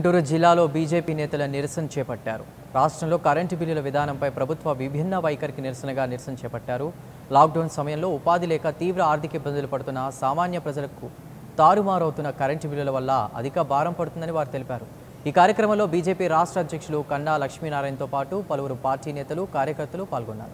గుంటూరు జిల్లాలో బీజేపీ నేతల నిరసన చేపట్టారు రాష్ట్రంలో కరెంటు బిల్లుల విధానంపై ప్రభుత్వ విభిన్న వైఖరికి నిరసనగా నిరసన చేపట్టారు లాక్డౌన్ సమయంలో ఉపాధి లేక తీవ్ర ఆర్థిక ఇబ్బందులు పడుతున్న సామాన్య ప్రజలకు తారుమారవుతున్న కరెంటు బిల్లుల వల్ల అధిక భారం పడుతుందని వారు తెలిపారు ఈ కార్యక్రమంలో బీజేపీ రాష్ట్ర అధ్యక్షులు కన్నా లక్ష్మీనారాయణతో పాటు పలువురు పార్టీ నేతలు కార్యకర్తలు పాల్గొన్నారు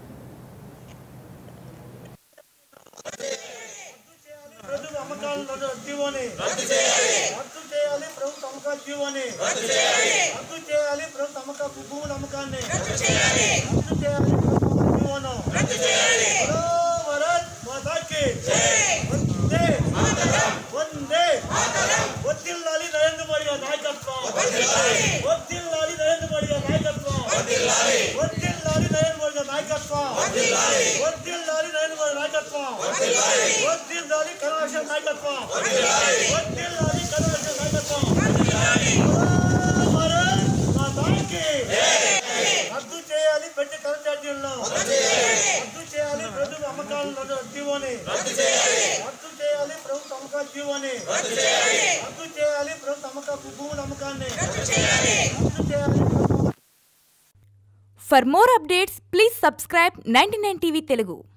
ప్రభుత్వ అమ్మకాల జీవోని రద్దు చేయాలి రద్దు చేయాలి ప్రభుత్వ అమ్మకాల జీవోని రద్దు చేయాలి రద్దు చేయాలి ప్రభుత్వ అమ్మక భూముల అమ్మకాన్ని రద్దు చేయాలి రద్దు చేయాలి ప్రభుత్వ జీవోను రద్దు చేయాలి భారత్ మాతాకి వందే వందే వద్దిల్లాలి నరేంద్ర మోడీ గారి నాయకత్వం వద్దిల్లాలి నరేంద్ర మోడీ గారి నాయకత్వం వద్దిల్లాలి నరేంద్ర మోడీ గారి నాయకత్వం వద్దిల్లాలి నరేంద్ర మోడీ నాయకత్వం వద్దిల్లాలి కరుణాకర్ నాయకత్వం వద్దిల్లాలి కరుణాకర్ నాయకత్వం భారత్ మాతాకి రద్దు చేయాలి పెట్టి కరెంట్ ఛార్జీలను రద్దు చేయాలి ప్రభుత్వ అమ్మకాల జీవోని రద్దు చేయాలి రద్దు చేయాలి ప్రభుత్వ అమ్మకాల జీవోని రద్దు చేయాలి రద్దు చేయాలి ప్రభుత్వ అమ్మక భూముల అమ్మకాన్ని రద్దు చేయాలి రద్దు చేయాలి ప్రభుత్వ For more updates, please subscribe 99 TV Telugu.